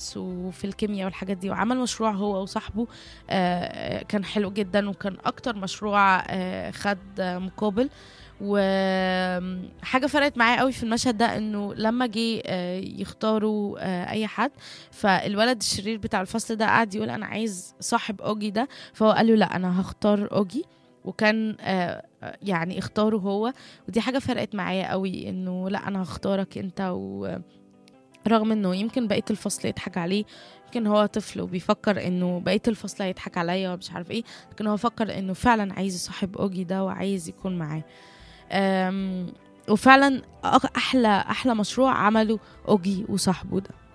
الماثس وفي الكيمياء والحاجات دي وعمل مشروع هو وصاحبه آه، كان حلو جدا وكان اكتر مشروع آه، خد آه، مقابل وحاجة فرقت معايا قوي في المشهد ده انه لما جه آه، يختاروا آه، اي حد فالولد الشرير بتاع الفصل ده قعد يقول انا عايز صاحب اوجي ده فهو قال له لا انا هختار اوجي وكان آه، يعني اختاره هو ودي حاجة فرقت معايا قوي انه لا انا هختارك انت و رغم انه يمكن بقيه الفصل يضحك عليه يمكن هو طفل وبيفكر انه بقيه الفصل هيضحك عليا ومش عارف ايه لكن هو فكر انه فعلا عايز يصاحب اوجي ده وعايز يكون معاه أم، وفعلا أح- احلى احلى مشروع عمله اوجي وصاحبه ده